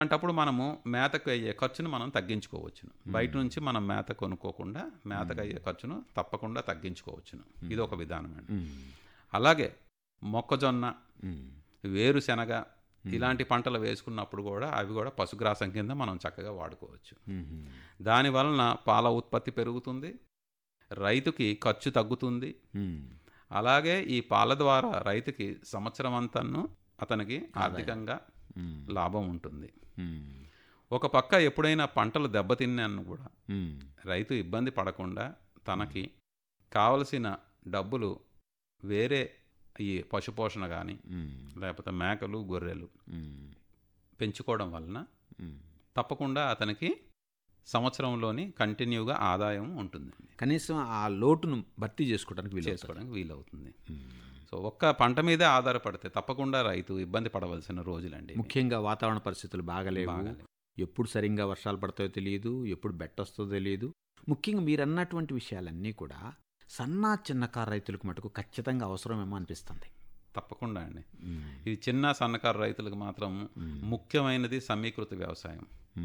అంటప్పుడు మనము మేతకు అయ్యే ఖర్చును మనం తగ్గించుకోవచ్చును బయట నుంచి మనం మేత కొనుక్కోకుండా మేతకు అయ్యే ఖర్చును తప్పకుండా తగ్గించుకోవచ్చును ఇది ఒక విధానం అండి అలాగే మొక్కజొన్న వేరుశెనగ ఇలాంటి పంటలు వేసుకున్నప్పుడు కూడా అవి కూడా పశుగ్రాసం కింద మనం చక్కగా వాడుకోవచ్చు దాని వలన పాల ఉత్పత్తి పెరుగుతుంది రైతుకి ఖర్చు తగ్గుతుంది అలాగే ఈ పాల ద్వారా రైతుకి సంవత్సరం అంతను అతనికి ఆర్థికంగా లాభం ఉంటుంది ఒక పక్క ఎప్పుడైనా పంటలు దెబ్బతిన్నాను కూడా రైతు ఇబ్బంది పడకుండా తనకి కావలసిన డబ్బులు వేరే ఈ పశుపోషణ కానీ లేకపోతే మేకలు గొర్రెలు పెంచుకోవడం వలన తప్పకుండా అతనికి సంవత్సరంలోని కంటిన్యూగా ఆదాయం ఉంటుంది కనీసం ఆ లోటును భర్తీ చేసుకోవడానికి వీలు చేసుకోవడానికి వీలవుతుంది సో ఒక్క పంట మీదే ఆధారపడితే తప్పకుండా రైతు ఇబ్బంది పడవలసిన రోజులండి ముఖ్యంగా వాతావరణ పరిస్థితులు బాగలేవు బాగాలేవు. ఎప్పుడు సరిగ్గా వర్షాలు పడతాయో తెలియదు ఎప్పుడు బెట్ట వస్తుందో తెలియదు ముఖ్యంగా మీరు అన్నటువంటి విషయాలన్నీ కూడా సన్నా చిన్నకారు రైతులకు మటుకు ఖచ్చితంగా అవసరమేమో అనిపిస్తుంది తప్పకుండా అండి ఇది చిన్న సన్నకారు రైతులకు మాత్రం ముఖ్యమైనది సమీకృత వ్యవసాయం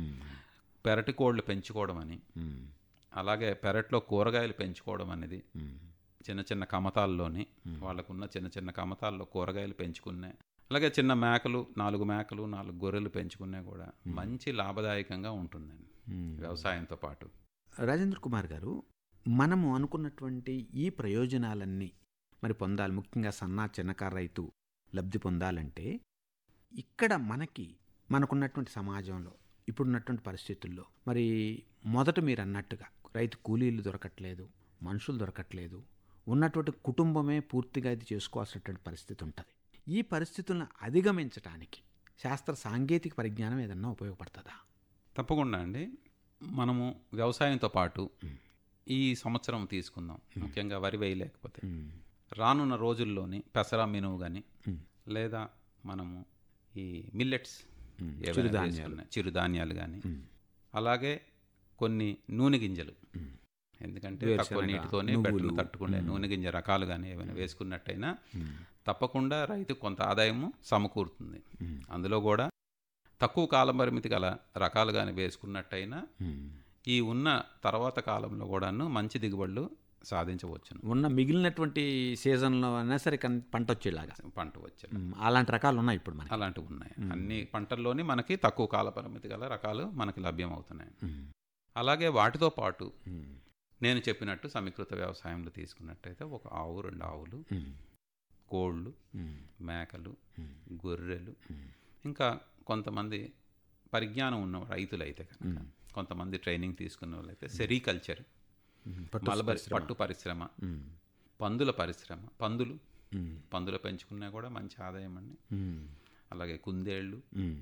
పెరటి కోళ్ళు పెంచుకోవడం అని అలాగే పెరట్లో కూరగాయలు పెంచుకోవడం అనేది చిన్న చిన్న కమతాల్లోని వాళ్ళకున్న చిన్న చిన్న కమతాల్లో కూరగాయలు పెంచుకునే అలాగే చిన్న మేకలు నాలుగు మేకలు నాలుగు గొర్రెలు పెంచుకునే కూడా మంచి లాభదాయకంగా ఉంటుందండి వ్యవసాయంతో పాటు రాజేంద్ర కుమార్ గారు మనము అనుకున్నటువంటి ఈ ప్రయోజనాలన్నీ మరి పొందాలి ముఖ్యంగా సన్నా చిన్నకారు రైతు లబ్ధి పొందాలంటే ఇక్కడ మనకి మనకున్నటువంటి సమాజంలో ఇప్పుడున్నటువంటి పరిస్థితుల్లో మరి మొదట మీరు అన్నట్టుగా రైతు కూలీలు దొరకట్లేదు మనుషులు దొరకట్లేదు ఉన్నటువంటి కుటుంబమే పూర్తిగా ఇది చేసుకోవాల్సినటువంటి పరిస్థితి ఉంటుంది ఈ పరిస్థితులను అధిగమించడానికి శాస్త్ర సాంకేతిక పరిజ్ఞానం ఏదన్నా ఉపయోగపడుతుందా తప్పకుండా అండి మనము వ్యవసాయంతో పాటు ఈ సంవత్సరం తీసుకుందాం ముఖ్యంగా వరి వేయలేకపోతే రానున్న రోజుల్లోని పెసర మినువు కానీ లేదా మనము ఈ మిల్లెట్స్ చిరుధాన్యాలు. చిరుధాన్యాలు కానీ అలాగే కొన్ని నూనె గింజలు ఎందుకంటే తక్కువ వేరుశనగ, నీటితోనే నువ్వులు. బెట్టలు తట్టుకునే నూనె గింజ రకాలు కానీ ఏమైనా వేసుకున్నట్టయినా తప్పకుండా రైతు కొంత ఆదాయము సమకూరుతుంది అందులో కూడా తక్కువ కాలం పరిమితి గల రకాలు కానీ వేసుకున్నట్టయినా ఈ ఉన్న తర్వాత కాలంలో కూడాను మంచి దిగుబడులు సాధించవచ్చును ఉన్న మిగిలినటువంటి సీజన్లో అయినా సరే కన్- పంట వచ్చేలాగా పంట వచ్చే మ్, అలాంటి రకాలు ఉన్నాయి ఇప్పుడు మనకి అలాంటివి ఉన్నాయి అన్ని పంటల్లోని మనకి తక్కువ కాల పరిమితి గల రకాలు మనకి లభ్యమవుతున్నాయి అలాగే వాటితో పాటు నేను చెప్పినట్టు సమీకృత వ్యవసాయంలో తీసుకున్నట్టయితే ఒక ఆవు రెండు ఆవులు కోళ్ళు మేకలు గొర్రెలు ఇంకా కొంతమంది పరిజ్ఞానం ఉన్న రైతులైతే కనుక కొంతమంది ట్రైనింగ్ తీసుకున్న వాళ్ళైతే సెరికల్చర్ పట్టు మలబరి పట్టు పరిశ్రమ పందుల పరిశ్రమ పందులు పందులు పెంచుకున్నా కూడా మంచి ఆదాయం అండి అలాగే కుందేళ్ళు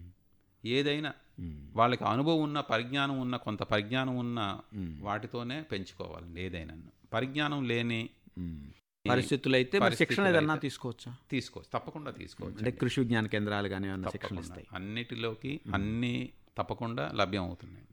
ఏదైనా వాళ్ళకి అనుభవం ఉన్న పరిజ్ఞానం ఉన్న కొంత పరిజ్ఞానం ఉన్న వాటితోనే పెంచుకోవాలండి ఏదైనా పరిజ్ఞానం లేని పరిస్థితులు అయితే మరి శిక్షణ పరిస్థితులు ఏదన్నా అయితే తీసుకోవచ్చా తీసుకోవచ్చు తప్పకుండా తీసుకోవచ్చు అంటే కృషి విజ్ఞాన కేంద్రాలు కానీ ఏమన్నా శిక్షణ తప్పకుండా. ఇస్తాయి అన్నిటిలోకి అన్ని తప్పకుండా లభ్యం అవుతున్నాయి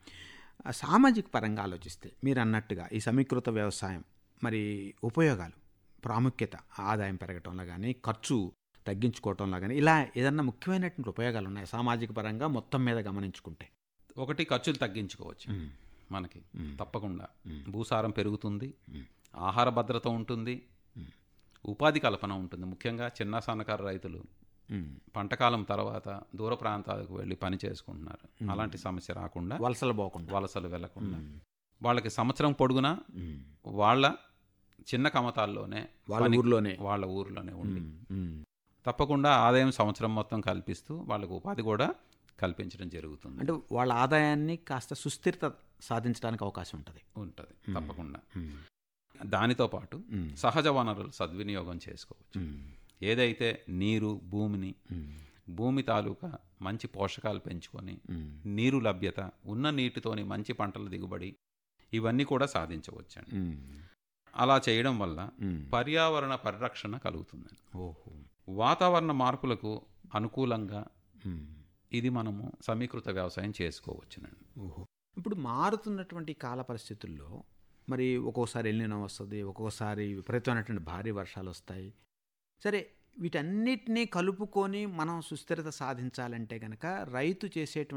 ఆ సామాజిక పరంగా ఆలోచిస్తే మీరు అన్నట్టుగా ఈ సమీకృత వ్యవసాయం మరి ఉపయోగాలు ప్రాముఖ్యత ఆదాయం పెరగటంలో కానీ ఖర్చు తగ్గించుకోవటంలో కానీ ఇలా ఏదన్నా ముఖ్యమైనటువంటి ఉపయోగాలు ఉన్నాయి సామాజిక పరంగా మొత్తం మీద గమనించుకుంటే ఒకటి ఖర్చులు తగ్గించుకోవచ్చు మనకి తప్పకుండా భూసారం పెరుగుతుంది ఆహార భద్రత ఉంటుంది ఉపాధి కల్పన ఉంటుంది ముఖ్యంగా చిన్న సన్నకారు రైతులు పంటకాలం తర్వాత దూర ప్రాంతాలకు వెళ్ళి పని చేసుకుంటున్నారు అలాంటి సమస్య రాకుండా వలసలు పోకుండా వలసలు వెళ్లకుండా వాళ్ళకి సంవత్సరం పొడుగునా వాళ్ళ చిన్న కమతాల్లోనే వాళ్ళ పని- ఊర్లోనే వాళ్ళ ఊర్లోనే ఉండి మ్. తప్పకుండా ఆదాయం సంవత్సరం మొత్తం కల్పిస్తూ వాళ్ళకు ఉపాధి కూడా కల్పించడం జరుగుతుంది అంటే వాళ్ళ ఆదాయాన్ని కాస్త సుస్థిరత సాధించడానికి అవకాశం ఉంటుంది ఉంటుంది తప్పకుండా దానితో పాటు సహజ వనరులు సద్వినియోగం చేసుకోవచ్చు ఏదైతే నీరు భూమిని భూమి తాలూకా మంచి పోషకాలు పెంచుకొని నీరు లభ్యత ఉన్న నీటితోని మంచి పంటల దిగుబడి ఇవన్నీ కూడా సాధించవచ్చండి అలా చేయడం వల్ల పర్యావరణ పరిరక్షణ కలుగుతుందండి ఓహో వాతావరణ మార్పులకు అనుకూలంగా ఇది మనము సమీకృత వ్యవసాయం చేసుకోవచ్చునండి ఓహో ఇప్పుడు మారుతున్నటువంటి కాల పరిస్థితుల్లో మరి ఒక్కోసారి ఎల్లిన వస్తుంది ఒక్కొక్కసారి విపరీతమైనటువంటి భారీ వర్షాలు వస్తాయి సరే వీటన్నిటినీ కలుపుకొని మనం సుస్థిరత సాధించాలంటే గనక రైతు చేసేటువంటి